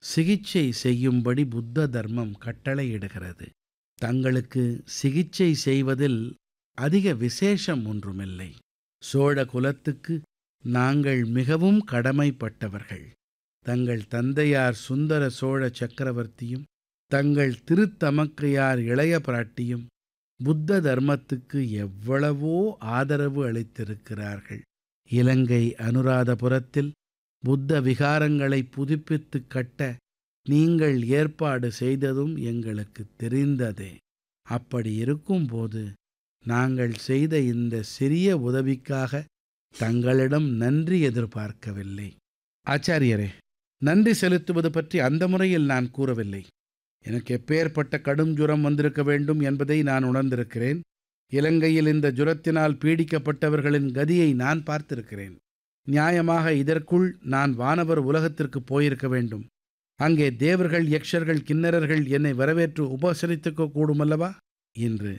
சிகிச்சை செய்யும்படி புத்த தர்மம் கட்டளையிடுகிறது தங்களுக்கு சிகிச்சை செய்வதில் அதிக விசேஷம் ஒன்றுமில்லை சோழ குலத்துக்கு நாங்கள் மிகவும் கடமைப்பட்டவர்கள் தங்கள் தந்தையார் சுந்தர சோழ சக்கரவர்த்தியும் தங்கள் திருத்தமக்கையார் இளைய பிராட்டியும் புத்த தர்மத்துக்கு எவ்வளவோ ஆதரவு அளித்திருக்கிறார்கள் இலங்கை அனுராதபுரத்தில் புத்த விகாரங்களை புதுப்பித்துக் கட்ட நீங்கள் ஏற்பாடு செய்ததும் எங்களுக்கு தெரிந்ததே அப்படி இருக்கும்போது நாங்கள் செய்த இந்த சிறிய உதவிக்காக தங்களிடம் நன்றி எதிர்பார்க்கவில்லை ஆச்சாரியரே நன்றி செலுத்துவது பற்றி அந்த முறையில் நான் கூறவில்லை எனக்கு எப்பேற்பட்ட கடும் ஜுரம் வந்திருக்க வேண்டும் என்பதை நான் உணர்ந்திருக்கிறேன் இலங்கையில் இந்த ஜுரத்தினால் பீடிக்கப்பட்டவர்களின் கதியை நான் பார்த்திருக்கிறேன் நியாயமாக இதற்குள் நான் வானவர் உலகத்திற்கு போயிருக்க வேண்டும் அங்கே தேவர்கள் யக்ஷர்கள் கிண்ணறர்கள் என்னை வரவேற்று உபசரித்துக்க கூடுமல்லவா என்று